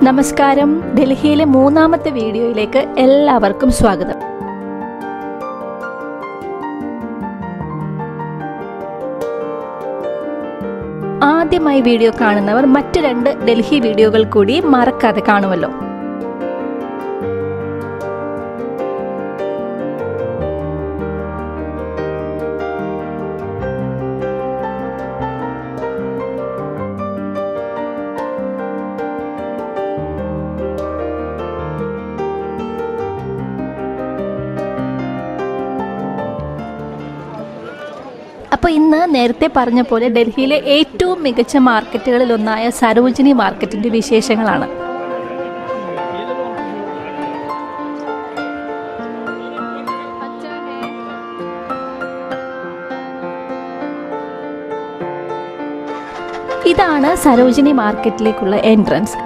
നമസ്കാരം ഡൽഹിയിലെ മൂന്നാമത്തെ വീഡിയോയിലേക്ക് എല്ലാവർക്കും സ്വാഗതം ആദ്യമായി വീഡിയോ കാണുന്നവർ മറ്റ് രണ്ട് ഡൽഹി വീഡിയോകൾ കൂടി മറക്കാതെ കാണുമല്ലോ അപ്പോൾ ഇന്ന് നേരത്തെ പറഞ്ഞ പോലെ ഡൽഹിയിലെ ഏറ്റവും മികച്ച മാർക്കറ്റുകളിൽ ഒന്നായ സരോജിനി മാർക്കറ്റിന്റെ വിശേഷങ്ങളാണ് ഇതാണ് സരോജിനി മാർക്കറ്റിലേക്കുള്ള എൻട്രൻസ്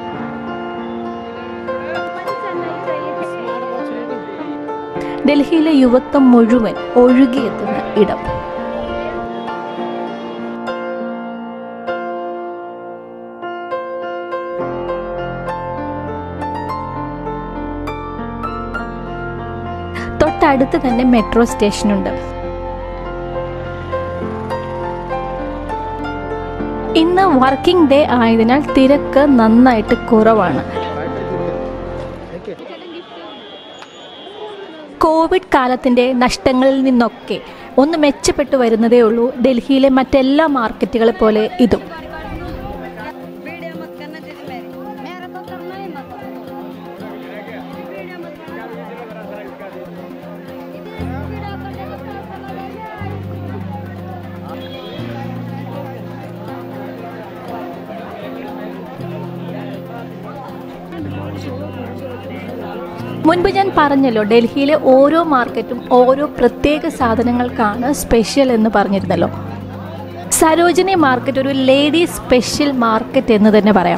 ഡൽഹിയിലെ യുവത്വം മുഴുവൻ ഒഴുകിയെത്തുന്ന ഇടം തൊട്ടടുത്ത് തന്നെ മെട്രോ സ്റ്റേഷനുണ്ട് ഇന്ന് വർക്കിംഗ് ഡേ ആയതിനാൽ തിരക്ക് നന്നായിട്ട് കുറവാണ് കോവിഡ് കാലത്തിന്റെ നഷ്ടങ്ങളിൽ നിന്നൊക്കെ ഒന്ന് മെച്ചപ്പെട്ടു വരുന്നതേ ഉള്ളൂ ഡൽഹിയിലെ മറ്റെല്ലാ മാർക്കറ്റുകളെ പോലെ ഇതും वीडियो मत करना दीदी मेरी मेरा तो करना ही मत वीडियो मत മുൻപ് ഞാൻ പറഞ്ഞല്ലോ ഡൽഹിയിലെ ഓരോ മാർക്കറ്റും ഓരോ പ്രത്യേക സാധനങ്ങൾക്കാണ് സ്പെഷ്യൽ എന്ന് പറഞ്ഞിരുന്നല്ലോ സരോജിനി മാർക്കറ്റ് ഒരു ലേഡി സ്പെഷ്യൽ മാർക്കറ്റ് എന്ന് തന്നെ പറയാം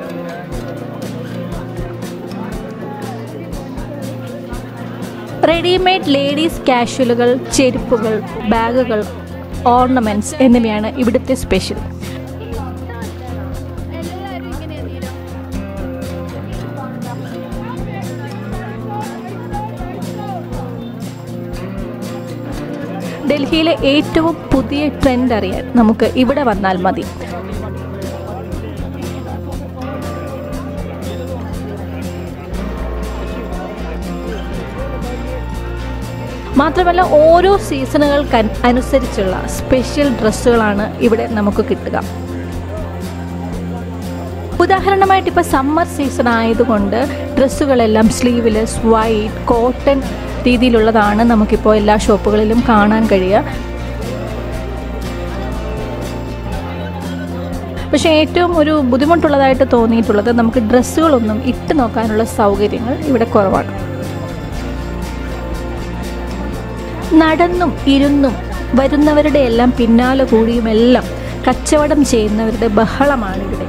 റെഡിമെയ്ഡ് ലേഡീസ് കാഷ്വലുകൾ ചെരുപ്പുകൾ ബാഗുകൾ ഓർണമെന്റ്സ് എന്നിവയാണ് ഇവിടുത്തെ സ്പെഷ്യൽ ഡൽഹിയിലെ ഏറ്റവും പുതിയ ട്രെൻഡ് അറിയാൻ നമുക്ക് ഇവിടെ വന്നാൽ മതി മാത്രമല്ല ഓരോ സീസണുകൾക്ക് അൻ- അനുസരിച്ചുള്ള സ്പെഷ്യൽ ഡ്രസ്സുകളാണ് ഇവിടെ നമുക്ക് കിട്ടുക ഉദാഹരണമായിട്ട് ഇപ്പോൾ സമ്മർ സീസൺ ആയതുകൊണ്ട് ഡ്രസ്സുകളെല്ലാം സ്ലീവ്ലെസ് വൈറ്റ് കോട്ടൺ രീതിയിലുള്ളതാണ് നമുക്കിപ്പോൾ എല്ലാ ഷോപ്പുകളിലും കാണാൻ കഴിയുക പക്ഷേ ഏറ്റവും ഒരു ബുദ്ധിമുട്ടുള്ളതായിട്ട് തോന്നിയിട്ടുള്ളത് നമുക്ക് ഡ്രസ്സുകളൊന്നും ഇട്ട് നോക്കാനുള്ള സൗകര്യങ്ങൾ ഇവിടെ കുറവാണ് നടന്നും ഇരുന്നും വരുന്നവരുടെ എല്ലാം പിന്നാലെ കൂടിയുമെല്ലാം കച്ചവടം ചെയ്യുന്നവരുടെ ബഹളമാണ് ഇവിടെ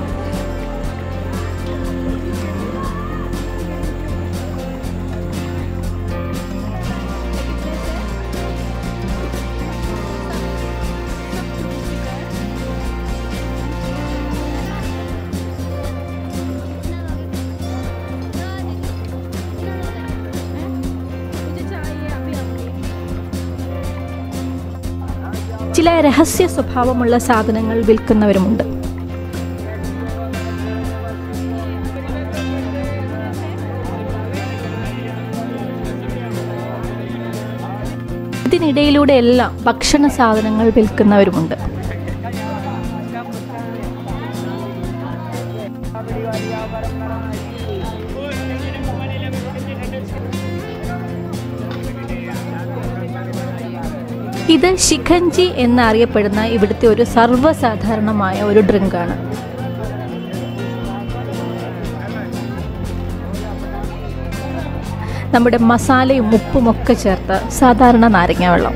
ചില രഹസ്യ സ്വഭാവമുള്ള സാധനങ്ങൾ വിൽക്കുന്നവരുമുണ്ട് ഇതിനിടയിലൂടെ എല്ലാം ഭക്ഷണ സാധനങ്ങൾ വിൽക്കുന്നവരുമുണ്ട് ഇത് ശിഖഞ്ചി എന്നറിയപ്പെടുന്ന ഇവിടുത്തെ ഒരു സർവ്വസാധാരണമായ ഒരു ഡ്രിങ്കാണ് നമ്മുടെ മസാലയും ഉപ്പും ഒക്കെ ചേർത്ത് സാധാരണ നാരങ്ങ വെള്ളം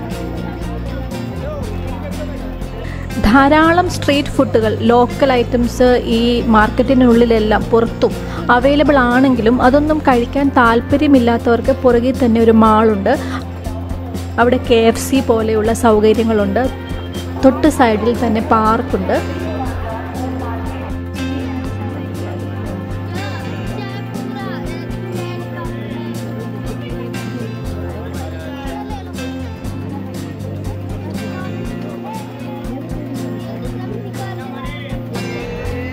ധാരാളം സ്ട്രീറ്റ് ഫുഡുകൾ ലോക്കൽ ഐറ്റംസ് ഈ മാർക്കറ്റിനുള്ളിലെല്ലാം പുറത്തും അവൈലബിൾ ആണെങ്കിലും അതൊന്നും കഴിക്കാൻ താല്പര്യമില്ലാത്തവർക്ക് പുറകിൽ തന്നെ ഒരു മാളുണ്ട് അവിടെ കെ എഫ് സി പോലെയുള്ള സൗകര്യങ്ങളുണ്ട് തൊട്ട് സൈഡിൽ തന്നെ പാർക്കുണ്ട്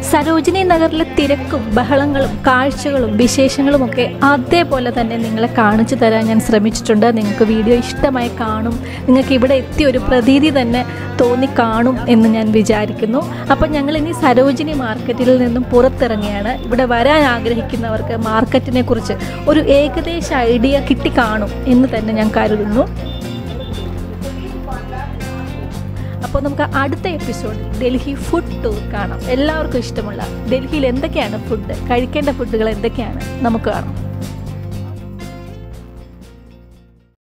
സരോജിനി നഗറിലെ തിരക്കും ബഹളങ്ങളും കാഴ്ചകളും വിശേഷങ്ങളും ഒക്കെ അതേപോലെ തന്നെ നിങ്ങളെ കാണിച്ചു തരാൻ ഞാൻ ശ്രമിച്ചിട്ടുണ്ട് നിങ്ങൾക്ക് വീഡിയോ ഇഷ്ടമായി കാണും നിങ്ങൾക്ക് ഇവിടെ എത്തിയ ഒരു പ്രതീതി തന്നെ തോന്നി കാണും എന്ന് ഞാൻ വിചാരിക്കുന്നു അപ്പം ഞങ്ങൾ ഇനി സരോജിനി മാർക്കറ്റിൽ നിന്നും പുറത്തിറങ്ങിയാണ് ഇവിടെ വരാൻ ആഗ്രഹിക്കുന്നവർക്ക് മാർക്കറ്റിനെ കുറിച്ച് ഒരു ഏകദേശ ഐഡിയ കിട്ടി കാണും എന്ന് തന്നെ ഞാൻ കരുതുന്നു അപ്പോൾ നമുക്ക് അടുത്ത എപ്പിസോഡ് ഡൽഹി ഫുഡ് ടൂർ കാണാം എല്ലാവർക്കും ഇഷ്ടമുള്ള ഡൽഹിയിൽ എന്തൊക്കെയാണ് ഫുഡ് കഴിക്കേണ്ട ഫുഡുകൾ എന്തൊക്കെയാണ് നമുക്ക് കാണാം